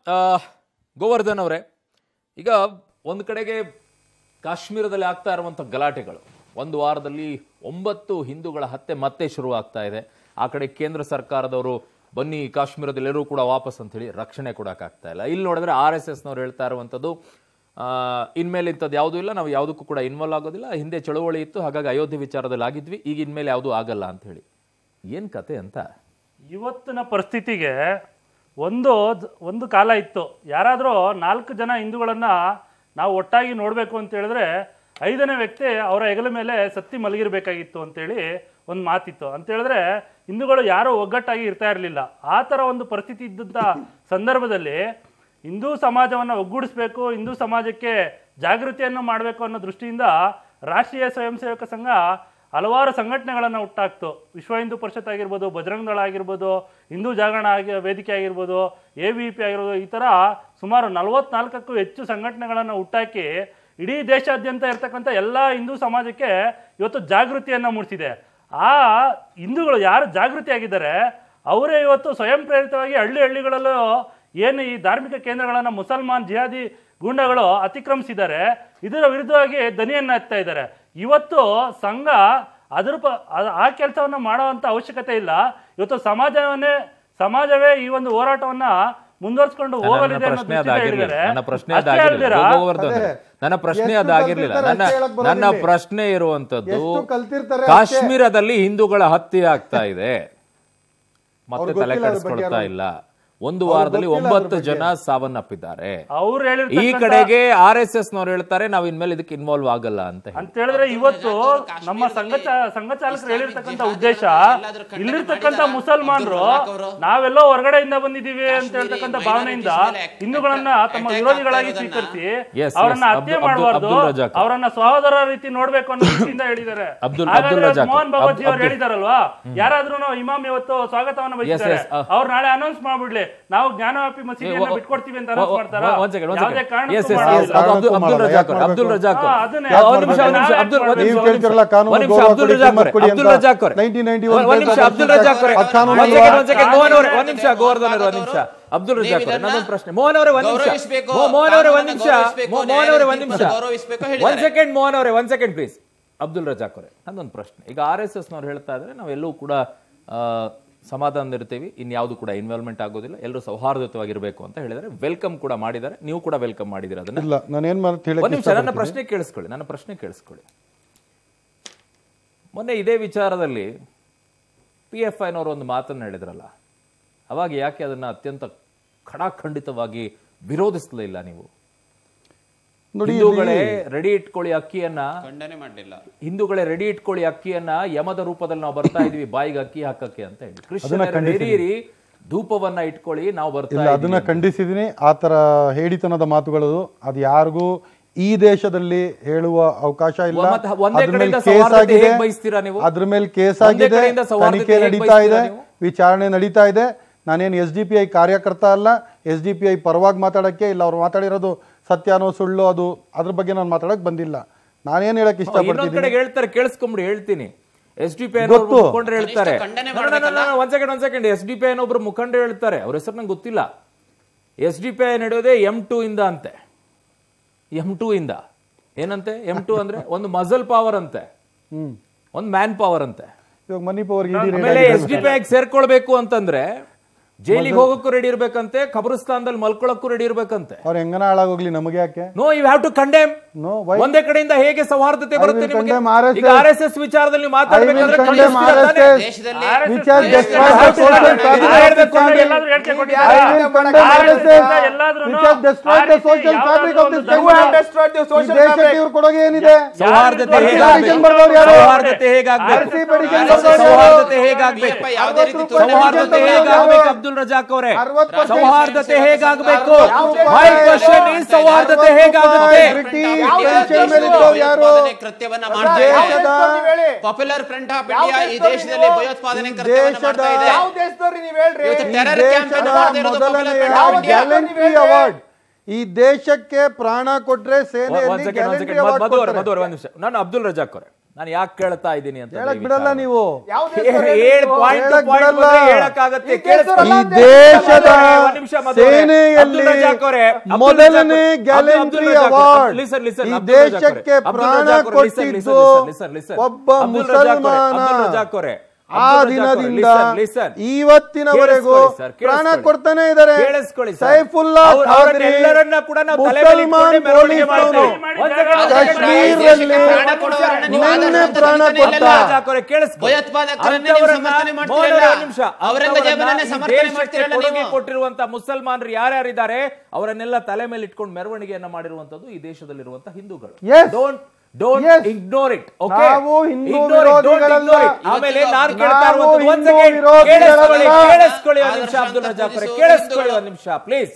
ಆ, ಗೋವರ್ಧನ್ ಅವರೇ ಈಗ ಒಂದು ಕಡೆಗೆ ಕಾಶ್ಮೀರದಲ್ಲಿ ಆಗ್ತಾ ಇರುವಂಥ ಗಲಾಟೆಗಳು ಒಂದು ವಾರದಲ್ಲಿ ಒಂಬತ್ತು ಹಿಂದೂಗಳ ಹತ್ಯೆ ಮತ್ತೆ ಶುರು ಆಗ್ತಾ ಇದೆ ಆ ಕಡೆ ಕೇಂದ್ರ ಸರ್ಕಾರದವರು ಬನ್ನಿ ಕಾಶ್ಮೀರದಲ್ಲೆಲ್ಲರೂ ಕೂಡ ವಾಪಸ್ ಅಂತ ಹೇಳಿ ರಕ್ಷಣೆ ಕೊಡೋಕ್ಕಾಗ್ತಾ ಇಲ್ಲ ಇಲ್ಲಿ ನೋಡಿದ್ರೆ ಆರ್ ಎಸ್ ಎಸ್ನವ್ರು ಹೇಳ್ತಾ ಇರುವಂಥದ್ದು ಆ, ಇನ್ಮೇಲೆ ಇಂಥದ್ದು ಯಾವುದೂ ಇಲ್ಲ ನಾವು ಯಾವುದಕ್ಕೂ ಕೂಡ ಇನ್ವಾಲ್ವ್ ಆಗೋದಿಲ್ಲ ಹಿಂದೆ ಚಳುವಳಿ ಇತ್ತು ಹಾಗಾಗಿ ಅಯೋಧ್ಯೆ ವಿಚಾರದಲ್ಲಿ ಆಗಿದ್ವಿ ಈಗ ಇನ್ಮೇಲೆ ಯಾವುದೂ ಆಗಲ್ಲ ಅಂತ ಹೇಳಿ ಏನು ಕತೆ ಅಂತ ಇವತ್ತಿನ ಪರಿಸ್ಥಿತಿಗೆ ಒಂದು ಒಂದು ಕಾಲ ಇತ್ತು ಯಾರಾದರೂ ನಾಲ್ಕು ಜನ ಹಿಂದೂಗಳನ್ನು ನಾವು ಒಟ್ಟಾಗಿ ನೋಡಬೇಕು ಅಂತ ಹೇಳಿದ್ರೆ ಐದನೇ ವ್ಯಕ್ತಿ ಅವರ ಹೆಗಲ ಮೇಲೆ ಸತ್ತಿ ಮಲಗಿರಬೇಕಾಗಿತ್ತು ಅಂತೇಳಿ ಒಂದು ಮಾತಿತ್ತು ಅಂತ ಹೇಳಿದ್ರೆ ಹಿಂದೂಗಳು ಯಾರೂ ಒಗ್ಗಟ್ಟಾಗಿ ಇರ್ತಾ ಇರಲಿಲ್ಲ ಆ ಥರ ಒಂದು ಪರಿಸ್ಥಿತಿ ಇದ್ದಂಥ ಸಂದರ್ಭದಲ್ಲಿ ಹಿಂದೂ ಸಮಾಜವನ್ನು ಒಗ್ಗೂಡಿಸ್ಬೇಕು ಹಿಂದೂ ಸಮಾಜಕ್ಕೆ ಜಾಗೃತಿಯನ್ನು ಮಾಡಬೇಕು ಅನ್ನೋ ದೃಷ್ಟಿಯಿಂದ ರಾಷ್ಟ್ರೀಯ ಸ್ವಯಂ ಸೇವಕ ಸಂಘ ಹಲವಾರು ಸಂಘಟನೆಗಳನ್ನು ಹುಟ್ಟಾಕ್ತು ವಿಶ್ವ ಹಿಂದೂ ಪರಿಷತ್ ಆಗಿರ್ಬೋದು ಬಜರಂಗ ದಳ ಆಗಿರ್ಬೋದು ಹಿಂದೂ ಜಾಗರಣ ಆಗಿ ವೇದಿಕೆ ಆಗಿರ್ಬೋದು ಎ ವಿ ಪಿ ಆಗಿರ್ಬೋದು ಈ ಥರ ಸುಮಾರು ನಲವತ್ನಾಲ್ಕಕ್ಕೂ ಹೆಚ್ಚು ಸಂಘಟನೆಗಳನ್ನು ಹುಟ್ಟಾಕಿ ಇಡೀ ದೇಶಾದ್ಯಂತ ಇರ್ತಕ್ಕಂಥ ಎಲ್ಲ ಹಿಂದೂ ಸಮಾಜಕ್ಕೆ ಇವತ್ತು ಜಾಗೃತಿಯನ್ನು ಮೂಡಿಸಿದೆ ಆ ಹಿಂದೂಗಳು ಯಾರು ಜಾಗೃತಿ ಆಗಿದ್ದಾರೆ ಅವರೇ ಇವತ್ತು ಸ್ವಯಂ ಪ್ರೇರಿತವಾಗಿ ಹಳ್ಳಿ ಹಳ್ಳಿಗಳಲ್ಲೂ ಏನು ಈ ಧಾರ್ಮಿಕ ಕೇಂದ್ರಗಳನ್ನು ಮುಸಲ್ಮಾನ್ ಜಿಹಾದಿ ಗೂಂಡಗಳು ಅತಿಕ್ರಮಿಸಿದ್ದಾರೆ ಇದರ ವಿರುದ್ಧವಾಗಿ ದನಿಯನ್ನು ಎತ್ತಾ ಇದ್ದಾರೆ ಇವತ್ತು ಸಂಘ ಅದ್ರ ಪ ಆ- ಆ ಕೆಲಸವನ್ನು ಮಾಡುವಂಥ ಅವಶ್ಯಕತೆ ಇಲ್ಲ ಇವತ್ತು ಸಮಾಜವನ್ನೇ ಸಮಾಜವೇ ಈ ಒಂದು ಹೋರಾಟವನ್ನ ಮುಂದುವರಿಸಿಕೊಂಡು ನನ್ನ ಹೋಗಲಿದೆ ಅನ್ನೋ ಪ್ರಶ್ನೆ ದೃಷ್ಟಿಯಿಂದ ಅದಾಗಿರ್ಲಿಲ್ಲ ಹೇಳಿದ್ದಾರೆ. ನನ್ನ ಪ್ರಶ್ನೆ ಅಷ್ಟೇ ಅದಾಗಿರ್ಲಿಲ್ಲ ಅಲ್ದಿರಾ? ಗೋವರ್ಧನ್ ಅವರೇ. ನನ್ನ ಪ್ರಶ್ನೆ ಎಷ್ಟು ಅದಾಗಿರ್ಲಿಲ್ಲ ಕಲ್ತಿರ್ತಾರೆ ನನ್ನ ಅಷ್ಟೇ ಹೇಳಕ್ ಬರೋದಿಲ್ಲ. ನನ್ನ ಪ್ರಶ್ನೆ ಇರುವಂತದ್ದು ಎಷ್ಟು ಕಲ್ತಿರ್ತಾರೆ ಕಾಶ್ಮೀರದಲ್ಲಿ ಹಿಂದೂಗಳ ಹತ್ಯೆ ಆಗ್ತಾ ಇದೆ ಮತ್ತೆ ಅವ್ರಿಗೆ ತಲೆ ಗೊತ್ತಿಲ್ಲ ಅದ್ರ ಬಗ್ಗೆ ಕೆಡಿಸ್ಕೊಳ್ತಾ ಯಾರು. ಇಲ್ಲ ಒಂದು ವಾರದಲ್ಲಿ ಗೊತ್ತಿಲ್ಲ ಅದ್ರ ಒಂಬತ್ತು ಬಗ್ಗೆ. ಜನ ಸಾವನ್ನಪ್ಪಿದ್ದಾರೆ ಅವ್ರು ಈ ಹೇಳಿರ್ತಕ್ಕಂಥ ಕಡೆಗೆ ಆರ್ ಎಸ್ ಎಸ್ ನವ್ರು ಹೇಳ್ತಾರೆ ನಾವು ಇನ್ಮೇಲೆ ಇದಕ್ಕೆ ಇನ್ವಾಲ್ವ್ ಆಗಲ್ಲ ಅಂತ ಹೇಳಿ. ಅಂತ ಹೇಳಿದ್ರೆ ಇವತ್ತು ನಮ್ಮ ಸಂಘ ಚಾ- ಸಂಘ ಚಾಲಕರು ಹೇಳಿರ್ತಕ್ಕಂಥ ಉದ್ದೇಶ ಇಲ್ಲಿರ್ತಕ್ಕಂಥ ಮುಸಲ್ಮಾನರು ನಾವೆಲ್ಲೋ ಹೊರಗಡೆಯಿಂದ ಬಂದಿದೀವಿ ಅಂತ ಹೇಳ್ತಕ್ಕಂಥ ಭಾವನೆಯಿಂದ ಹಿಂದೂಗಳನ್ನ ತಮ್ಮ ವಿರೋಧಿಗಳಾಗಿ ಸ್ವೀಕರಿಸಿ yes, ಅವರನ್ನ ಹತ್ಯೆ ಅಬ್ದುಲ್- ಮಾಡಬಾರ್ದು ಅಬ್ದುಲ್ ರಜಾಕ್. ಅವರನ್ನ ಸಹೋದರ ರೀತಿ ನೋಡ್ಬೇಕು ಅನ್ನೋ ದೃಷ್ಟಿಯಿಂದ ಹೇಳಿದ್ದಾರೆ ಅಬ್ದುಲ್- ಹಾಗಾದ್ರೆ ಅಬ್ದುಲ್ ರಜಾಕ್. ಮೋಹನ್ ಭಗವತ್ ಜಿ ಅವ್ರು ಅಬ್ದುಲ್- ಹೇಳಿದಾರಲ್ವಾ ಯಾರಾದ್ರೂ ಇಮಾಮ್ ಇವತ್ತು ಸ್ವಾಗತವನ್ನ ಬಯಸಿದ್ದಾರೆ yes, uh, ಅವ್ರು ನಾಳೆ ಅನೌನ್ಸ್ ಮಾಡ್ಬಿಡ್ಲಿ ನಾವು ಜ್ಞಾನವ್ಯಾಪಿ ಮಸೀದಿಯನ್ನ ಒ- ಬಿಟ್ಕೊಡ್ತೀವಿ ಅಂತ ಒ- ಅನೌನ್ಸ್ ಒ- ಮಾಡ್ತಾರ one second, one ಯಾವುದೇ second. ಕಾರಣಕ್ಕೂ Yes, yes, yes. ಮಾಡೋದಿಲ್ಲ. ಅದು ಅಬ್ದುಲ್- ಅಬ್ದುಲ್ ಯಾಕೆ ರಜಾಕ್ ಅವ್ರು, ಮಾಡ್ಬೇಕು? ಅಬ್ದುಲ್ ರಜಾಕ್ ಅವ್ರು. ಹಾ, ಅದನ್ನೇ. ಆ, ಒಂದ್ ನಿಮಿಷ, ಒಂದ್ ನಿಮಿಷ, ಯಾಕೆ ಅಬ್ದುಲ್- ಒಂದ್ ಮಾಡ್ಬೇಕು? ನಿಮಿಷ, ನೀವು ಒಂದ್ ನಿಮಿಷ. ಕೇಳ್ತಿರಲ್ಲ ಕಾನೂನು ಒಂದ್ ನಿಮಿಷ, ಗೌರವ ಅಬ್ದುಲ್ ಕೊಡಿ, ರಜಾಕ್ ಕಿಮ್ಮತ್ ಅವ್ರೆ, ಕೊಡಿ ಅಬ್ದುಲ್ ಅಂತ. ರಜಾಕ್ ಅವ್ರೆ. 1991 ಒಂದ್ ನಿಮಿಷ, ಅಬ್ದುಲ್ ಕಾನೂನು ರಜಾಕ್ ಅವ್ರೆ. ಅದ್ ಕಾನೂನು ಒಂದ್ ಅಲ್ವಾ? ಸೆಕೆಂಡ್, ಒಂದ್ ಸೆಕೆಂಡ್, ಮೋಹನ್ ಅವರೇ, ಒಂದ್ ನಿಮಿಷ, ಗೋವರ್ಧನ್ ಅವರೇ, ಒಂದ್ ನಿಮಿಷ. ಅಬ್ದುಲ್ ರಜಾಕ್ ಅವರೇ, ನೀವಿದನ್ನ ನನ್ನೊಂದು ಪ್ರಶ್ನೆ ಮೋಹನ್ ಅವರೇ ಒಂದ್ ನಿಮಿಷ ಗೌರವಿಸ್ಬೇಕು, ಮೋ- ಮೋಹನ್ ಅವರೇ ಒಂದ್ ನಿಮಿಷ ಗೌರವಿಸ್ಬೇಕು, ಮೋ- ಮೋಹನ್ ಅವರೇ ಒಂದ್ ನಿಮಿಷ ನ್ಯಾಯಾಲಯದ ಗೌರವಿಸ್ಬೇಕು ಒಂದ್ ಹೇಳಿದ್ದಾರೆ. ಸೆಕೆಂಡ್ ಮೋಹನ್ ಅವರೇ ಒಂದ್ ಸೆಕೆಂಡ್ ಪ್ಲೀಸ್ ಅಬ್ದುಲ್ ರಜಾಕ್ ಅವರೇ ಅದೊಂದು ಪ್ರಶ್ನೆ ಈಗ ಆರ್ ಎಸ್ ಎಸ್ ನವ್ರು ಹೇಳ್ತಾ ಇದ್ರೆ ನಾವೆಲ್ಲವೂ ಕೂಡ ಆ, ಸಮಾಧಾನದಿರ್ತೀವಿ ಇನ್ಯಾವುದು ಕೂಡ ಇನ್ವಾಲ್ವ್ಮೆಂಟ್ ಆಗೋದಿಲ್ಲ ಎಲ್ಲರೂ ಸೌಹಾರ್ದಯುತವಾಗಿರ್ಬೇಕು ಅಂತ ಹೇಳಿದ್ದಾರೆ ವೆಲ್ಕಮ್ ಕೂಡ ಮಾಡಿದ್ದಾರೆ ನೀವು ಕೂಡ ವೆಲ್ಕಮ್ ಮಾಡಿದ್ದೀರ ಅದನ್ನ ಇಲ್ಲ ನಾನು ಏನ್ ಮಾತು ಹೇಳಕ್ ಒಂದ್ ನಿಮಿಷ ನನ್ನ ಪ್ರಶ್ನೆ ಕೇಳಿಸ್ಕೊಳ್ಳಿ ನನ್ನ ಪ್ರಶ್ನೆ ಕೇಳಿಸ್ಕೊಳ್ಳಿ ಮೊನ್ನೆ ಇದೇ ವಿಚಾರದಲ್ಲಿ ಪಿ ಎಫ್ ಐನವರು ಒಂದು ಮಾತನ್ನು ಹೇಳಿದ್ರಲ್ಲ ಅವಾಗ ಯಾಕೆ ಅದನ್ನ ಅತ್ಯಂತ ಖಡಾಖಂಡಿತವಾಗಿ ವಿರೋಧಿಸಲೇ ಇಲ್ಲ ನೀವು ನೋಡಿ ಹಿಂದೂಗಳೇ ರೆಡಿ ಇಟ್ಕೊಳ್ಳಿ ಅಕ್ಕಿಯನ್ನ ಖಂಡನೆ ಮಾಡಲಿಲ್ಲ ಹಿಂದೂಗಳೇ ರೆಡಿ ಇಟ್ಕೊಳ್ಳಿ ಅಕ್ಕಿಯನ್ನ ಯಮದ ರೂಪದಲ್ಲಿ ನಾವು ಬರ್ತಾ ಇದೀವಿ ಬಾಯಿಗೆ ಅಕ್ಕಿ ಹಾಕಕ್ಕೆ ಅಂತ ಹೇಳಿ ಕ್ರಿಶ್ಚಿಯನ್ ಹಿರಿಯರಿ ಧೂಪವನ್ನ ಇಟ್ಕೊಳ್ಳಿ ನಾವು ಬರ್ತಾ ಇಲ್ಲ ಅದನ್ನ ಖಂಡಿಸಿದೀನಿ ಆ ತರ ಹೇಡಿತನದ ಮಾತುಗಳು ಅದು ಯಾರಿಗೂ ಈ ದೇಶದಲ್ಲಿ ಹೇಳುವ ಅವಕಾಶ ಇಲ್ಲ ಮತ್ತೆ ಒಂದೇ ಅದ್ರ ಮೇಲೆ ಕಡೆಯಿಂದ ಕೇಸ್ ಸೌಹಾರ್ದತೆ ಆಗಿದೆ ಹೇಗ್ ಬಯಸ್ತೀರಾ ನೀವು? ಅದ್ರ ಮೇಲೆ ಕೇಸ್ ಒಂದೇ ಆಗಿದೆ ಕಡೆಯಿಂದ ಸೌಹಾರ್ದತೆ ತನಿಖೆ ಹೇಗ್ ನಡೀತಾ ಇದೆ ಬಯಸ್ತೀರಾ ನೀವು? ವಿಚಾರಣೆ ನಡೀತಾ ಇದೆ ನಾನೇನು ಎಸ್ ಡಿ ಪಿ ಐ ಕಾರ್ಯಕರ್ತ ಅಲ್ಲ ಎಸ್ ಡಿ ಪಿ ಐ ಪರವಾಗಿ ಮಾತಾಡಕ್ಕೆ ಇಲ್ಲ ಅವ್ರು ಮಾತಾಡಿರೋದು ಸತ್ಯನೋ ಸುಳ್ಳು ಅದು ಅದ್ರ ಬಗ್ಗೆ ನಾನು ಮಾತಾಡಕ್ ಬಂದಿಲ್ಲ ನಾನೇನ್ ಹೇಳಕ್ ಇನ್ನೊಂದ್ ಇಷ್ಟಪಡ್ತೀನಿ ಕಡೆ ಹೇಳ್ತಾರೆ ಕೇಳಿಸ್ಕೊಂಬಿಡಿ ಹೇಳ್ತೀನಿ ಎಸ್ ಡಿ ಪಿ ಗೊತ್ತು. ಮುಖಂಡರು ಹೇಳ್ತಾರೆ ಖಂಡನೆ No, no, no, no, no, ಒಂದ್ ಸೆಕೆಂಡ್ ಒಂದ್ ಸೆಕೆಂಡ್ ಎಸ್ ಡಿ ಪಿ ಒಬ್ರು ಮುಖಂಡರು ಹೇಳ್ತಾರೆ ಅವ್ರ ಹೆಸರು ನಂಗೆ ಗೊತ್ತಿಲ್ಲ ಎಸ್ ಡಿ ಪಿ ಐ ನಡೆಯೋದೇ ಎಂ ಟೂ ಇಂದ ಅಂತೆ ಎಂ ಟೂ ಇಂದ ಏನಂತೆ ಎಂ ಟೂ ಅಂದ್ರೆ ಒಂದು ಮಸಲ್ ಪವರ್ ಅಂತೆ ಹ್ಮ್ ಒಂದು ಮ್ಯಾನ್ ಪವರ್ ಅಂತೆ ಇವಾಗ ಮನಿ ಪವರ್ ಇಡೀ ಆಮೇಲೆ ಎಸ್ ಡಿ ಪಿ ಐ ಸೇರ್ಕೊಳ್ಬೇಕು ಅಂತಂದ್ರೆ ಜೈಲಿಗೆ ಹೋಗಕ್ಕೂ ರೆಡಿ ಇರ್ಬೇಕಂತೆ ಖಬರಸ್ತಾನದಲ್ಲಿ ಮಲ್ಕೊಳಕ್ಕೂ ರೆಡಿ ಇರ್ಬೇಕಂತೆ ಅವ್ರ ಹೆಂಗನ ಹಾಳಾಗೋಗ್ಲಿ ನಮಗೆ ಯಾಕೆ no you have to condemn no why ಒಂದೇ ಕಡೆಯಿಂದ ಹೇಗೆ ಸೌಹಾರ್ದತೆ ಬರುತ್ತೆ will ನಿಮಗೆ condemn RSS. ಈಗ ಆರ್ ಎಸ್ ಎಸ್ ವಿಚಾರದಲ್ಲಿ ನೀವು I will ಮಾತಾಡ್ಬೇಕಾದ್ರೆ condemn ಖಂಡಿಸ್ತೀರಾ ತಾನೇ? RSS, ದೇಶದಲ್ಲಿ which has RSS destroyed the social fabric ನಾ of ಹೇಳ್ಬೇಕು this ಅಂದ್ರೆ country. ಎಲ್ಲಾದ್ರೂ ಹೇಳ್ಕೆ I ಕೊಟ್ಟಿದ್ದಾರಾ? will condemn RSS RSS, ಎಲ್ಲಾದ್ರೂ which has destroyed the social fabric of this ಯಾವ್ದಾದ್ರು country. ಒಂದು destroyed the ಈ social ದೇಶಕ್ಕೆ fabric. ಇವ್ರ ಕೊಡುಗೆ ಏನಿದೆ ಸೌಹಾರ್ದತೆ ಯಾರು ಹೇಗಾಗ್ಬೇಕು? petition ಬರ್ದವ್ರು ಯಾರು? ಸೌಹಾರ್ದತೆ ಹೇಗಾಗ್ಬೇಕು RC petition RSS ಬರ್ದವ್ರು ಯಾರು? ಸೌಹಾರ್ದತೆ ಹೇಗಾಗ್ಬೇಕು PFI ಯಾವುದೇ ರೀತಿ ಅರವತ್ತು ರೂಪಾಯಿ ಸೌಹಾರ್ದತೆ petition ಹೇಗಾಗ್ಬೇಕು ಯಾರು? ಅಬ್ದುಲ್ ರಜಾಕ್ ಅವರೇ ಅರವತ್ತು percent ಸೌಹಾರ್ದತೆ ಹೇಗಾಗ್ಬೇಕು ಅರವತ್ತು ಮೈ ರೂಪಾಯಿ ಕ್ವಶನ್ ಈ ಸೌಹಾರ್ದತೆ ಹೇಗಾಗುತ್ತೆ ಬ್ರಿಟಿಷ್ ಯಾವ pension ಮೇಲೆ ದೇಶದಲ್ಲೂ ಇದ್ದವ್ರು ಯಾರು? ಭಯೋತ್ಪಾದನೆ ಕೃತ್ಯವನ್ನ ಮಾಡ್ತಾ ಇದೆ ದೇಶದ ಪಾಪ್ಯುಲರ್ ಫ್ರಂಟ್ ಆಫ್ ಯಾವ ಇಂಡಿಯಾ ಈ ದೇಶದವ್ರು ದೇಶದಲ್ಲಿ ನೀವು? ಭಯೋತ್ಪಾದನೆ ಈ ಕೃತ್ಯವನ್ನ ದೇಶದ ಮಾಡ್ತಾ ಇದೆ ಯಾವ ದೇಶದವ್ರಿ ನೀವ್ ಹೇಳ್ರಿ ಇವತ್ತು ಈ terror camp ದೇಶದ ಮಾಡ್ತಾ ಇರೋದು ಮೊದಲನೆಯ Popular Front of India. Gallantry award ಈ ದೇಶಕ್ಕೆ ಪ್ರಾಣ ಕೊಟ್ರೆ ಸೇನೆಯಲ್ಲಿ ಒಂದ್ ಸೆಕೆಂಡ್ ಒಂದ್ ಗ್ಯಾಲಂಟ್ರಿ ಸೆಕೆಂಡ್ ಅವಾರ್ಡ್ ಮಧು ಅವರೇ ಕೊಡ್ತಾರೆ. ಮಧು ಅವರೇ ಒಂದ್ ನಿಮಿಷ ನಾನು ಅಬ್ದುಲ್ ರಜಾಕ್ ಅವರೇ ನಾನು ಯಾಕೆ ಕೇಳ್ತಾ ಇದ್ದೀನಿ ಅಂತ ಹೇಳಕ್ ಈ ಬಿಡಲ್ಲ ವಿಚಾರ. ನೀವು ಯಾವ್ದು ಏ- ಏಳ್ point to ಹೇಳಕ್ point ಬಿಡಲ್ಲ. ಬಂದ್ರೆ ಹೇಳಕ್ಕಾಗತ್ತೆ. ಈ ಕೇಳ್ತಾರಲ್ಲ ಈ ಅಂದ್ರೆ ದೇಶದ ಒಂದ್ ನಿಮಿಷ ಮಧು ಅವರೇ. ಸೇನೆಯಲ್ಲಿ ಅಬ್ದುಲ್ ರಜಾಕ್ ಅವರೇ, ಅಬ್ದುಲ್ ಮೊದಲನೇ ರಜಾಕ್ ಅವರೇ, ಗ್ಯಾಲೆಂಟ್ರಿ ಅಬ್ದುಲ್ ರಜಾಕ್ ಅವರೇ, ಅವಾರ್ಡ್ listen, listen, ಈ ಅಬ್ದುಲ್ ರಜಾಕ್ ಅವರೇ, ದೇಶಕ್ಕೆ ಅಬ್ದುಲ್ ಪ್ರಾಣ ರಜಾಕ್ ಅವರೇ, listen, ಕೊಟ್ಟಿದ್ದು listen, listen, listen. ಒಬ್ಬ ಅಬ್ದುಲ್ ರಜಾಕ್ ಅವರೇ, ಮುಸಲ್ಮಾನ ಅಬ್ದುಲ್ ರಜಾಕ್ ಅವರೇ, ಆ ಅಬ್ದುಲ್ ರಜಾಕ್ ಅವರೇ, ದಿನದಿಂದ listen, listen. ಇವತ್ತಿನವರೆಗೂ ಕೇಳಿಸ್ಕೊಳ್ಳಿ ಸರ್, ಪ್ರಾಣ ಕೇಳಿಸ್ಕೊಳ್ಳಿ. ಕೊಡ್ತಾನೆ ಇದ್ದಾರೆ ಕೇಳಿಸ್ಕೊಳ್ಳಿ ಸರ್. ಸೈಫುಲ್ಲಾ ಅವ್ರ- ಖಾದ್ರಿ, ಅವ್ರನ್ನೆಲ್ಲರನ್ನ ಕೂಡ ನಾವು ತಲೆ ಮೇಲೆ ಮುಸಲ್ಮಾನ್ ಇಟ್ಕೊಂಡೇ ಮೆರವಣಿಗೆ ಪೊಲೀಸ್ನವರು ಮಾಡ್ತೇವೆ. ಒಂದ್ second, ಒಂದ್ second. ಕಾಶ್ಮೀರದಲ್ಲಿ ಪ್ರಾಣ ಕೊಡುವವರನ್ನ ನೀವು ನಿನ್ನೆ ಆದರ್ಶ ಅಂತ ಪ್ರಾಣ ಕರೀತಾನೆ ಕೊಟ್ಟ. ಇಲ್ಲ. ರಜಾಕ್ ಅವರೇ, ಕೇಳಿಸ್ಕೊಳ್ಳಿ. ಭಯೋತ್ಪಾದಕರನ್ನೇ ನೀವು ಅಂಥವರನ್ನ ಸಮರ್ಥನೆ ಮಾಡ್ತಿರಲ್ಲ. ಮೌನವೇ ಒಂದ್ ನಿಮಿಷ. ಔರಂಗಜೇಬನನ್ನೇ ಅಂಥವರನ್ನ ಈ ಸಮರ್ಥನೆ ದೇಶಕ್ಕೆ ಮಾಡ್ತಿರಲ್ಲ ಕೊಡುಗೆ ನೀವು. ಕೊಟ್ಟಿರುವಂತ ಮುಸಲ್ಮಾನರು ಯಾರ್ಯಾರಿದ್ದಾರೆ ಅವರನ್ನೆಲ್ಲ ತಲೆ ಮೇಲೆ ಇಟ್ಕೊಂಡು ಮೆರವಣಿಗೆಯನ್ನ ಮಾಡಿರುವಂತದ್ದು ಈ ದೇಶದಲ್ಲಿರುವಂತ ಹಿಂದೂಗಳು Yes. Don't don't Yes. Ignore it okay ನಾವು ಹಿಂದೂ ವಿರೋಧಿಗಳಲ್ಲ. ಆಮೇಲೆ ನಾನು ಕೇಳ್ತಾ ನಾವು ಇರುವಂತದ್ದು ಒಂದ್ ಹಿಂದೂ ಸೆಕೆಂಡ್ ವಿರೋಧಿಗಳಲ್ಲ. ಕೇಳಿಸ್ಕೊಳ್ಳಿ ಕೇಳಿಸ್ಕೊಳ್ಳಿ ಒಂದ್ ನಿಮಿಷ ಆದರ್ಶ ಅಬ್ದುಲ್ ಅಂತ ರಜಾಕ್ ಅವರೇ ಕೂರಿಸು, ಕೇಳಿಸ್ಕೊಳ್ಳಿ ಹಿಂದೂಗಳು. ಒಂದ್ ನಿಮಿಷ ಪ್ಲೀಸ್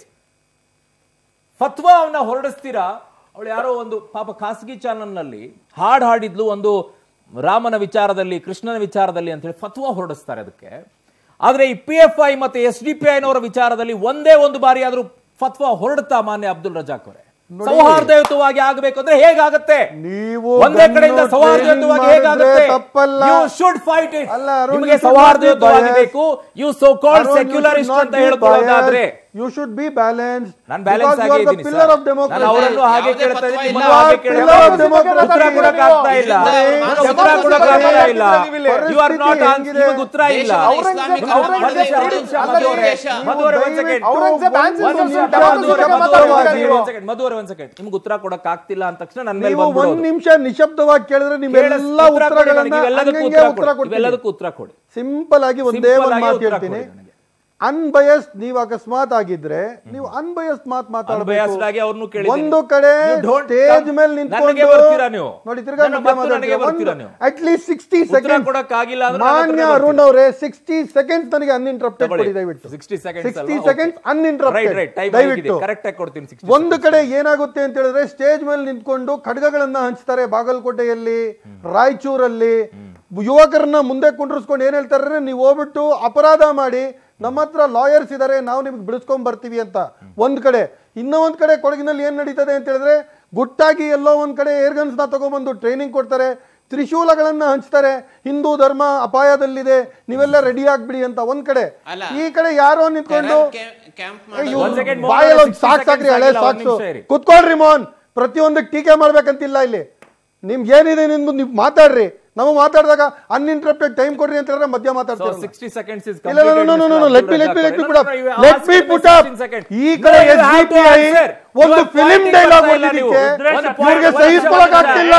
ಫತ್ವಾವನ್ನ ಹೊರಡಿಸ್ತೀರಾ ಅವಳು ಯಾರೋ ಒಂದು ಪಾಪ ಖಾಸಗಿ ಚಾನಲ್ ನಲ್ಲಿ ಹಾಡ್ ಹಾಡಿದ್ಲು ಒಂದು ರಾಮನ ವಿಚಾರದಲ್ಲಿ ಕೃಷ್ಣನ ವಿಚಾರದಲ್ಲಿ ಅಂತ ಹೇಳಿ ಫತ್ವಾ ಹೊರಡಿಸ್ತಾರೆ ಅದಕ್ಕೆ ಆದ್ರೆ ಈ ಪಿ ಎಫ್ ಐ ಮತ್ತೆ ಎಸ್ ಡಿ ಪಿ ಐನವರ ವಿಚಾರದಲ್ಲಿ ಒಂದೇ ಒಂದು ಬಾರಿ ಆದ್ರೂ ಫತ್ವಾ ಹೊರಡ್ತಾ ಮಾನ್ಯ ಅಬ್ದುಲ್ ರಜಾಕ್ ಅವರೇ ಸೌಹಾರ್ದಯುತವಾಗಿ ಆಗಬೇಕು ಅಂದ್ರೆ ಹೇಗಾಗತ್ತೆ ನೀವು ಒಂದೇ ಕಡೆಯಿಂದ ಗನ್ನು ಸೌಹಾರ್ದಯುತವಾಗಿ training ಹೇಗಾಗುತ್ತೆ ಮಾಡಿದ್ರೆ ತಪ್ಪಲ್ಲ. ಯು ಶುಡ್ ಫೈಟ್ ಇಟ್ ಅಲ್ಲ, ಅರುಣ್, ನಿಮಗೆ you should ಸೌಹಾರ್ದಯುತವಾಗಿ not be ಬೇಕು ಯು ಸೋ ಕಾಲ್ಡ್ ಸೆಕ್ಯುಲರಿಸ್ಟ್ ಅಂತ ಹೇಳ್ಕೊಳ್ಳೋದಾದ್ರೆ ಯು ಶುಡ್ ಬಿ ಬ್ಯಾಲೆನ್ಸ್ ನಾನು ಬ್ಯಾಲೆನ್ಸ್ ಆಗಿ ಇದ್ದೀನಿ ಪಿಲ್ಲರ್ ಆಫ್ ನಾನು ಡೆಮೋಕ್ರಸಿ ಅವರನ್ನು ಹಾಗೆ ಯಾವುದೇ ಕೇಳ್ತಾ ಇದ್ದೀನಿ ಫತ್ವಾ ನಿಮ್ಮನ್ನು ಇಲ್ಲ. ಹಾಗೆ You are ಕೇಳ್ತಾ pillar of ಇದ್ದೀನಿ. democracy. ಉತ್ತರ ಕೊಡಕ್ ಆಗ್ತಾ ಇಲ್ಲ ಇದರಿಂದ ಉತ್ತರ ಕೊಡಕ್ ಆಗ್ತಾ ಇಲ್ಲ ಪರಿಸ್ಥಿತಿ ಯು ಆರ್ ನಾಟ್ ಹೆಂಗಿದೆ? ನಿಮಗೆ ಉತ್ತರ ಇಲ್ಲ ದೇಶದ ಔರಂಗಜೇಬ್- ಇಸ್ಲಾಮೀಕರಣ ಒಂದ್ ಔರಂಗಜೇಬ್ ನಿಮಿಷ, ಒಂದ್ ನಿಮಿಷ, ಮಧು ಅವರೇ, ಮಧು ಅವರೇ, ಒಂದ್ ಸೆಕೆಂಡ್. ಔರಂಗಜೇಬ್ ಆನ್ಸರ್ ಒಂದು ಸೊಲ್ಯೂಷನ್ ನಿಮಿಷ, ಡೆಮಾಕ್ರಸಿ ಮಧು ಅವರೇ, ಬಗ್ಗೆ ಮಧು ಅವರೇ, ಮಾತಾಡ್ತಾ ಇದ್ದೀವಿ. ಒಂದ್ ಸೆಕೆಂಡ್, ಮಧು ಅವರೇ, ಒಂದ್ ಸೆಕೆಂಡ್ ನಿಮ್ಗೆ ಉತ್ತರ ಕೊಡಕ್ ಆಗ್ತಿಲ್ಲ ಅಂದ ತಕ್ಷಣ ನನ್ನ ಮೇಲೆ ನೀವು ಒಂದ್ ಬಂದ್ಬಿಡೋದು. ನಿಮಿಷ ನಿಶಬ್ದವಾಗಿ ಕೇಳಿದ್ರೆ ನಿಮ್ಮೆಲ್ಲ ಕೇಳಿಸ್- ಉತ್ತರ ಕೊಡಿ ಉತ್ತರಗಳನ್ನ ನನಗೆ, ಇವೆಲ್ಲದಕ್ಕೂ ಹಂಗಂಗೆ ಉತ್ತರ ಉತ್ತರ ಕೊಡಿ. ಕೊಡ್ತೀನಿ ಇವೆಲ್ಲದಕ್ಕೂ ಉತ್ತರ ಕೊಡಿ ಸಿಂಪಲ್ ಆಗಿ ಒಂದೇ Simple ಒಂದು ಆಗಿ ಮಾತು ಉತ್ತರ ಹೇಳ್ತೀನಿ ಕೊಡಿ ನನಗೆ. ಅನ್ಬಯಸ್ಡ್ ನೀವು ಅಕಸ್ಮಾತ್ ಆಗಿದ್ರೆ ನೀವು ಅನ್ಬಯಸ್ಡ್ ಮಾತು Unbiased ಆಗಿ ಅವ್ರನ್ನೂ ಕೇಳಿದ್ದೀನಿ. ಒಂದು ಕಡೆ You don't ಸ್ಟೇಜ್ come- ಮೇಲೆ ನನಗೆ ನಿಂತ್ಕೊಂಡು ಬರ್ತೀರಾ ನೀವು? ನೋಡಿ ತಿರ್ಗಾ ನನ್ನ ಮಧ್ಯ ಮತ್ತು ನನಗೆ ಬರ್ತೀರಾ ಮಾತಾಡ್ತೀರಾ ನೀವು? ಅಟ್ ಲೀಸ್ಟ್ ಸಿಕ್ಸ್ಟಿ ಉತ್ತರ ಸೆಕೆಂಡ್ ಕೊಡಕ್ ಆಗಿಲ್ಲ ಅಂದ್ರೆ ನನ್ನ ಮಾನ್ಯ ಹತ್ರನೇ ಅರುಣ್ ಅವರೇ ಸಿಕ್ಸ್ಟಿ ಸೆಕೆಂಡ್ಸ್ ನನಗೆ ಅನ್ಇಂಟ್ರಪ್ಟೆಡ್ ತಗೊಳ್ಳಿ. ಕೊಡಿ ದಯವಿಟ್ಟು 60 seconds ಸಿಕ್ಸ್ಟಿ ಅಲ್ವಾ? Seconds right uninterrupted right time ದಯವಿಟ್ಟು ಕರೆಕ್ಟ್ ಆಗಿ ಕೊಡ್ತೀನಿ 60 ಒಂದು ಕಡೆ ಏನಾಗುತ್ತೆ ಅಂತ ಹೇಳಿದ್ರೆ ಸ್ಟೇಜ್ ಮೇಲೆ ನಿಂತ್ಕೊಂಡು ಖಡ್ಗಗಳನ್ನ ಹಂಚ್ತಾರೆ ಬಾಗಲಕೋಟೆಯಲ್ಲಿ ರಾಯಚೂರಲ್ಲಿ ಯುವಕರನ್ನ ಮುಂದೆ ಕುಂಡ್ರಿಸ್ಕೊಂಡು ಏನ್ ಹೇಳ್ತಾರೆ ನೀವು ಹೋಗ್ಬಿಟ್ಟು ಅಪರಾಧ ಮಾಡಿ ನಮ್ಮ ಹತ್ರ ಲಾಯರ್ಸ್ ಇದಾರೆ ನಾವು ನಿಮ್ಗೆ ಬಿಡಿಸ್ಕೊಂಡ್ ಬರ್ತೀವಿ ಅಂತ ಒಂದ್ ಕಡೆ ಇನ್ನೂ ಒಂದ್ ಕಡೆ ಕೊಡಗಿನಲ್ಲಿ ಏನ್ ನಡೀತದೆ ಅಂತ ಹೇಳಿದ್ರೆ ಗುಟ್ಟಾಗಿ ಎಲ್ಲೋ ಒಂದ್ ಕಡೆ ಏರ್ಗನ್ಸ್ ನ ತಗೊಂಡ್ಬಂದು ಟ್ರೈನಿಂಗ್ ಕೊಡ್ತಾರೆ ತ್ರಿಶೂಲಗಳನ್ನ ಹಂಚ್ತಾರೆ ಹಿಂದೂ ಧರ್ಮ ಅಪಾಯದಲ್ಲಿದೆ ನೀವೆಲ್ಲ ರೆಡಿ ಆಗ್ಬಿಡಿ ಅಂತ ಒಂದ್ ಕಡೆ ಅಲ್ಲ. ಈ ಕಡೆ ಯಾರೋ ನಿಂತ್ಕೊಂಡು ಕ್ಯಾಂಪ್ ಏ, ಮಾಡಿ ಇವ್ರು ಒಂದ್ second ಮೋಹನ್ ಬಾಯಲ್ಲಿ ಅವ್ರೆ, ಒಂದ್ ಸಾಕ್ 60 ಸಾಕ್ರಿ ಹಳೆ seconds ಆಗಿಲ್ಲ, ಒಂದ್ ಸಾಕ್ಸು ನಿಮಿಷ ಇರಿ. ಕುತ್ಕೊಳ್ರಿ ಮೋಹನ್ ಪ್ರತಿಯೊಂದಕ್ಕೆ ಟೀಕೆ ಮಾಡ್ಬೇಕಂತಿಲ್ಲ ಇಲ್ಲಿ ನಿಮ್ಗೆ ಏನಿದೆ ನಿಮ್ದು ನೀವು ಮಾತಾಡ್ರಿ ನಾವು ಮಾತಾಡಿದಾಗ ಅನ್ಇಂಟ್ರಪ್ಟೆಡ್ ಟೈಮ್ ಕೊಡ್ರಿ ಅಂತ ಹೇಳಿದ್ರೆ ಮಧ್ಯ So ಮಾತಾಡ್ತೀವಿ 60 seconds is ಇಲ್ಲ, no, no, no, no, no, no, let me, let me, let me put up. Let me put up. ಈ ಕಡೆ SDPI ಒಂದು film dialogue ಹೊಡ್ದಿದ್ದಕ್ಕೆ ಇವ್ರಿಗೆ ಸಹಿಸ್ಕೊಳಕ್ ಆಗ್ತಿಲ್ಲ.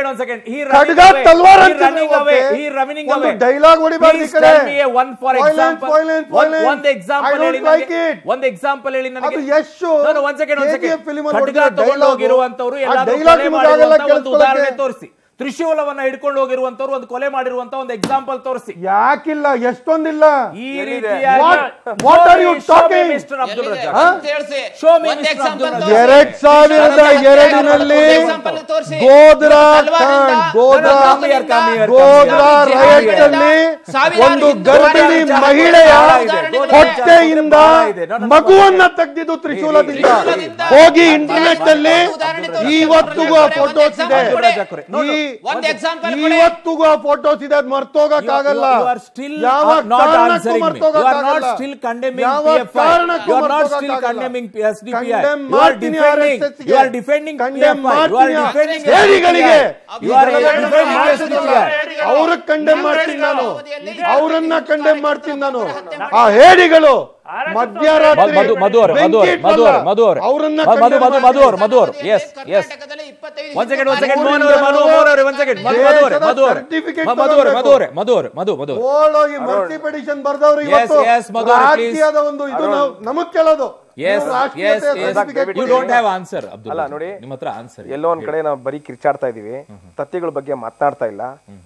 ಖಡ್ಗ ತಲ್ವಾರ್ ಅಂತಿದೆ ಇವತ್ತು. ಒಂದು dialogue ಹೊಡಿಬಾರ್ದು ಈ ಕಡೆ. Violence, violence, violence. I don't like it. ಒಂದು ಎಕ್ಸಾಂಪಲ್ ಹೇಳಿ ನನಗೆ ಅದು Yashu No, no, one second, one second. KGF film ಅಲ್ಲಿ ಖಡ್ಗ ಹೊಡ್ದಿರೋ ತಗೊಂಡು dialogue. ಹೋಗಿರುವಂತವ್ರು ಆ ಎಲ್ಲಾದ್ರೂ dialogue ಕೊಲೆ ನಿಮ್ಗೆ ಆಗಲ್ಲ ಮಾಡಿರುವಂತ ಒಂದು ಉದಾಹರಣೆ ಕೇಳಿಸ್ಕೊಳಕ್ಕೆ. ತೋರಿಸಿ ತ್ರಿಶೂಲವನ್ನ ಹಿಡ್ಕೊಂಡು ಹೋಗಿರುವಂತವ್ರು ಒಂದು ಕೊಲೆ ಮಾಡಿರುವಂತ ಒಂದು ಎಕ್ಸಾಂಪಲ್ ತೋರಿಸಿ ಯಾಕಿಲ್ಲ ಎಷ್ಟೊಂದಿಲ್ಲ ಈ ರೀತಿಯಾಗಿ What- what are you Show me talking? Mr. Abdul ಎಲ್ಲಿದೆ? Razak. ಹಾ? ಅಂತ ಹೇಳ್ಸಿ. Show me ಒಂದ್ Mr. example Abdul ತೋರ್ಸಿ. ಎರಡ್ ಸಾವಿರದ ಎರಡಿನಲ್ಲಿ ಒಂದ್ example ತೋರ್ಸಿ. ಗೋಧ್ರಾ ತಲ್ವಾರಿಂದ, ಕಾಂಡ್, Godhra come here, come here, come Godhra here. Right ಅಲ್ಲಿ ಸಾವಿರಾರು ಒಂದು ಹಿಂದೂ ಗರ್ಭಿಣಿ ಮಹಿಳೆಯರ ಮಹಿಳೆಯ ಉದಾಹರಣೆಗಳಿದೆ. ಹೊಟ್ಟೆಯಿಂದ ಇದೆ. No, no, no, ಮಗುವನ್ನ ತೆಗೆದಿದ್ದು ತ್ರಿಶೂಲದಿಂದ ತ್ರಿಶೂಲದಿಂದ ಹೋಗಿ ಇಂಟರ್ನೆಟ್ ಅಲ್ಲಿ ಉದಾಹರಣೆ ತೋರಿಸಿ. ಇವತ್ತಿಗೂ ಆ ಒಂದು ಫೋಟೋಸ್ ಇದೆ example ಕೊಡಿ. No, no. ಈ ಒಂದ್ example ಕೊಡಿ. ಇವತ್ತಿಗೂ ಆ ಫೋಟೋಸ್ ಇದೆ ಅದ್ ಮರ್ತೋಗಕ್ಕಾಗಲ್ಲ You are- you are still ಯಾವ not ಕಾರಣಕ್ಕೂ answering me. You are ಮರ್ತೋಗಕ್ಕಾಗಲ್ಲ. not still condemning ಯಾವ PFI. ಕಾರಣಕ್ಕೂ You are not still ಮರ್ತೋಗಕ್ಕಾಗಲ್ಲ. condemning SDPI. Condemn You are ಮಾಡ್ತೀನಿ defending- RSS ಗೆ. you are defending Condemn PFI. You are ಮಾಡ್ತೀನಿ defending ಹೇಡಿಗಳಿಗೆ. SDPI. You are ಇದೆಲ್ಲ defending ಮಾಡ್ತಿಲ್ಲ. SDPI. ಅವ್ರಿಗೆ ಕಂಡೆಮ್ ಮಾಡ್ತೀನಿ ನಾನು ಅವಧಿಯಲ್ಲಿ ಅವರನ್ನ ಕಂಡೆಮ್ ಮಾಡ್ತೀನಿ ನಾನು ಆ ಹೇಡಿಗಳು ಮಧ್ಯರಾತ್ರಿ ಮಧು ಮಧು ಅವರೇ ಮಧು ಅವರೇ ಮಧು ಅವರೇ ಮಧು ಅವರೇ ಅವರನ್ನ ಮಧು ಮಧು ಮಧು ಮಧು ಅವರು ಮಧು ಅವರು ಎಸ್ ಎಸ್ ಕರ್ನಾಟಕದಲ್ಲಿ ಇಪ್ಪತ್ತೈದು ಒಂದ್ ಸೆಕೆಂಡ್ ಒಂದ್ ಹಿಂದೂ ಸೆಕೆಂಡ್ ಮೋಹನ್ ಅವರೇ ಮಧು ಮೋಹನ್ ಅವರೇ ಒಂದ್ ಸೆಕೆಂಡ್ ಮಧು ಮಧು ಅವರೇ ಮಧು ಅವರೇ Certificate ಮಧು ಅವರೇ ಮಧು ತಗೊಳ್ಬೇಕು. ಅವರೇ ಮಧು ಅವರೇ ಮಧು ಮಧು ಮಧು ಓಡೋಗಿ ಮಲ್ಟಿ ಪಿಟಿಷನ್ ಬರ್ದವ್ರು Yes, ಇವತ್ತು yes, ಮಧು ಅವರೇ, please. ರಾಜಕೀಯದ ಒಂದು ಇದು ನಾವು ನಮಗ್ ಕೇಳೋದು ಎಸ್ ನೀವು ರಾಷ್ಟ್ರೀಯತೆಯ ಎಸ್ certificate ಯು ಕೊಡಿ. ಡೋಂಟ್ ಹ್ಯಾವ್ ಆನ್ಸರ್ ಅಬ್ದುಲ್ ಅಲ್ಲ, ನೋಡಿ. ನಿಮ್ಮ ಹತ್ರ ಆನ್ಸರ್ ಎಲ್ಲೋ ಒಂದ್ ಕಡೆ ನಾವು ಬರೀ ಕಿರ್ಚಾಡ್ತಾ ಇದೀವಿ ತತ್ಯಗಳ ಬಗ್ಗೆ ಮಾತನಾಡ್ತಾ ಇಲ್ಲ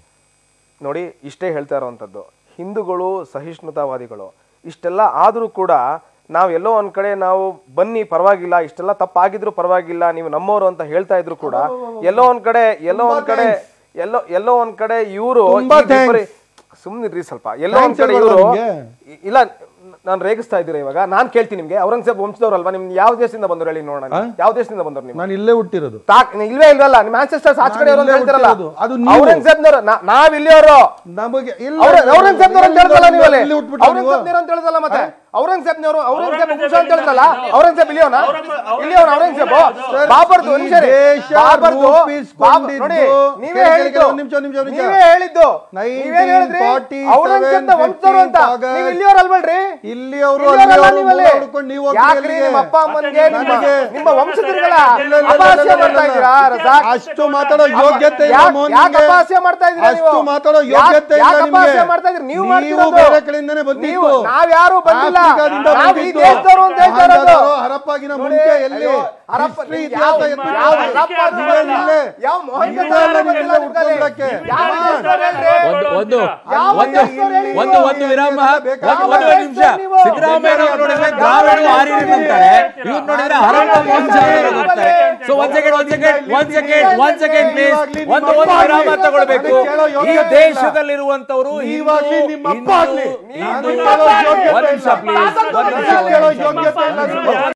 ನೋಡಿ ಇಷ್ಟೇ ಹೇಳ್ತಾ ಇರೋವಂಥದ್ದು ಹಿಂದೂಗಳು ಸಹಿಷ್ಣುತಾವಾದಿಗಳು ಇಷ್ಟೆಲ್ಲ ಆದರೂ ಕೂಡ ನಾವು ಎಲ್ಲೋ ಒಂದ್ ಕಡೆ ನಾವು ಬನ್ನಿ ಪರವಾಗಿಲ್ಲ ಇಷ್ಟೆಲ್ಲ ತಪ್ಪಾಗಿದ್ರು ಪರವಾಗಿಲ್ಲ ನೀವು ನಮ್ಮವರು ಅಂತ ಹೇಳ್ತಾ ಇದ್ರು ಕೂಡ ಎಲ್ಲೋ ಒಂದ್ ಕಡೆ ಎಲ್ಲೋ ಒಂದ್ ಕಡೆ ಎಲ್ಲೋ ಎಲ್ಲೋ ಒಂದ್ ಕಡೆ ಇವರು ತುಂಬಾ thanks. ಸುಮ್ನಿರ್ರಿ ಸ್ವಲ್ಪ ಎಲ್ಲೋ ಒಂದ್ Thanks ಕಡೆ ಹೇಳ್ಬಾರ್ದಾ ಇವರು ನಿಮ್ಗೆ? ಇಲ್ಲ ನಾನು ರೇಗಿಸ್ತಾ ಇದ್ದೀರಾ ಇವಾಗ ನಾನ್ ಕೇಳ್ತೀನಿ ನಿಮ್ಗೆ ಔರಂಗಜೇಬ್ ವಂಶದವ್ರಲ್ವಾ ನಿಮ್ ಯಾವ ದೇಶದಿಂದ ಬಂದ್ರು ಹೇಳಿ ನೋಡೋಣ ಯಾವ ದೇಶದಿಂದ ಬಂದ್ರು ನೀವು ನಾನು ಇಲ್ಲೇ ಹುಟ್ಟಿರೋದು ತಾಕ್ ಇಲ್ವೇ ಇಲ್ವಲ್ಲ ನಿಮ್ಮ ಆನ್ಸೆಸ್ಟರ್ಸ್ ಆಚೆ ಕಡೆ ನಾನು ಇಲ್ಲೇ ಹೇಳ್ತಾರಲ್ಲ ಹುಟ್ಟಿರೋದು. ಅದು ನೀವು. ಔರಂಗಜೇಬ್ನವ್ರು ನಾ- ನಾವ್ ಇಲ್ಲಿಯವರು ನಮಗೆ ಇಲ್ಲ ಔರಂಗಜೇಬ್ನವ್ರು ಅಂತ ಹೇಳಿದ್ರಲ್ಲ ನೀವು ಅಲ್ಲಿ ಇಲ್ಲಿ ಹುಟ್ಬಿಟ್ಟ ನೀವು ಔರಂಗಜೇಬ್ನವ್ರು ಅಂತ ಹೇಳಿದ್ರಲ್ಲ ಮತ್ತೆ ಔರಂಗಜೇಬ್ನವ್ರು ಔರಂಗಜೇಬ್ ಔರಂಗಜೇಬ್ ವಂಶ ಅಂತ ಹೇಳಿದ್ರಲ್ಲ ಎಲ್ಲಿಂದ? ಔರಂಗಜೇಬ್ ಇಲ್ಲಿಯವನ ಔರಂಗ- ಇಲ್ಲಿಯವನ ಔರಂಗಜೇಬ್ ಸರ್, ಬಾಬರ್ದು ಈ ಒಂದ್ ನಿಮಿಷ ರೀ. ದೇಶ ಬಾಬರ್ದು ರೂಪಿಸ್ಕೊಂಡಿದ್ದು- ಬಾಬರ್- ನೋಡಿ ನೀವೇ ಕೇಳಿ, ಕೇಳಿ, ಹೇಳಿದ್ದು ಒಂದ್ ನಿಮಿಷ, ಒಂದ್ ನಿಮಿಷ, ಒಂದ್ ನಿಮಿಷ. ನೀವೇ ಹೇಳಿದ್ದು ನೀವೇನ್ ಹೇಳಿದ್ರಿ 1947, ಔರಂಗಜೇಬ್ನ ವಂಶದವ್ರು ಅಂತ 15 ನೀವು ಇಲ್ಲಿಯವ್ರು ಅಲ್ವಲ್ರಿ ಇಲ್ಲಿ ಅವರು ಇಲ್ಲಿಯವರಲ್ಲ ನೀವಲ್ಲಿ. ಹುಡ್ಕೊಂಡು ನೀವು ಹೋಗ್ರಿ ಯಾಕ್ರಿ ಅಲ್ಲಿಗೆ. ನಿಮ್ಮ ಅಪ್ಪ ಅಮ್ಮನ್ಗೆ ಮತ್ತೆ ನಿಮ್ಮ ನನಗೆ- ನಿಮ್ಮ ವಂಶಜರುಗಳ ಇಲ್ಲ, ಇಲ್ಲ, ಇಲ್ಲ, ಅಪಹಾಸ್ಯ ಇಲ್ಲ, ಇಲ್ಲ, ಮಾಡ್ತಾ ಇಲ್ಲ. ಇದ್ದೀರಾ ರಜಾಕ್ ಅಷ್ಟು ಮಾತಾಡೋ ಯೋಗ್ಯತೆ ಇಲ್ಲ ಯಾಕ್- ಮೋಹನ್ ಯಾಕ್ ನಿಮ್ಗೆ. ಅಪಹಾಸ್ಯ ಮಾಡ್ತಾ ಇದ್ದೀರಾ ನೀವು? ಅಷ್ಟು ಮಾತಾಡೋ ಯಾಕ್- ಯೋಗ್ಯತೆ ಇಲ್ಲ ಯಾಕ್ ನಿಮ್ಗೆ. ಅಪಹಾಸ್ಯ ಮಾಡ್ತಾ ಇದ್ದೀರಿ? ನೀವು ನೀವು ಮಾಡ್ತಿರೋದು. ಬೇರೆ ಕಡೆಯಿಂದನೇ ಬಂದಿದ್ದು ನೀವು ನಾವ್ಯಾರು ಬಂದಿಲ್ಲ ಆಫ್ರಿಕಾದಿಂದ ನಾವು ಈ ಬಂದಿದ್ದು. ದೇಶದವರು ಅಂತ ಹೇಳ್ತಾ ಇರೋದು ಗಾಂಧಾರರು, ಹರಪ್ಪಗಿನ ನೋಡಿ, ಮುಂಚೆ ಎಲ್ಲಿ ಅಯ್ಯೋ, ಹರಪ್ಪ History ಯಾವ- ಇತಿಹಾಸ ಯಾವ ಎತ್ಬಿಟ್ಟು ಯಾವ ಹೋಗಿ. ಹರಪ್ಪ ಯಾವ ಇಲ್ವೇ ಇಲ್ಲೇ. ಯಾವ ಮೋಹನ್ ಇಲ್ವೇ ಕರ್ನಾಟಕ ಇಲ್ಲ ಬಂದಿಲ್ಲ ನಿಮ್ಗೆ ನಿಮ್ಗಲ್ಲಿ. ಹುಡ್ಕೊಂಡ್ಬರಕ್ಕೆ. ಯಾವ Come on. ದೇಶದವ್ರು ಹೇಳ್ರಿ? ಒಂದು ಒಂದು ಯಾವ ಒಂದು ದೇಶದವ್ರು ಹೇಳಿ ನೀವು? ಒಂದು ಒಂದು ವಿರಾಮ ಬೇಕಾದ್ರೆ ಒಂದು ಒಂದು ನಿಮಿಷ ನೀವು? ಸಿದ್ದರಾಮಯ್ಯ ನೋಡಿದ್ರೆ ದ್ರಾವಿಡ ಆರ್ಯರು ಅಂತಾರೆ ಇವ್ರು ನೋಡಿದ್ರೆ ಹರಪ್ಪ ವಂಶ ಅಂತಾರೆ ಸೊ ಒಂದ್ ಸೆಕೆಂಡ್ ಒಂದ್ ಸೆಕೆಂಡ್ ಒಂದ್ ಸೆಕೆಂಡ್ ಒಂದ್ ಸೆಕೆಂಡ್ ಪ್ಲೀಸ್ ಒಂದು ಒಂದು ವಿರಾಮ ತಗೊಳ್ಬೇಕು ಈ ದೇಶದಲ್ಲಿರುವಂತವರು ನೀವಾಗ್ಲಿ ನಿಮ್ಮ ಅಪ್ಪ ಆಗ್ಲಿ ಹಿಂದೂ ನಾನು ಕೇಳೋ ಯೋಗ್ಯತೆ ಒಂದ್ ನಿಮಿಷ ಇಲ್ಲ. ಪ್ಲೀಸ್ ಒಂದ್ ನಿಮಿಷ ಕೇಳೋ ಒಂದ್ ನಿಮಿಷ ಯೋಗ್ಯತೆ ಇಲ್ಲ ನಿಮ್ಗೆ.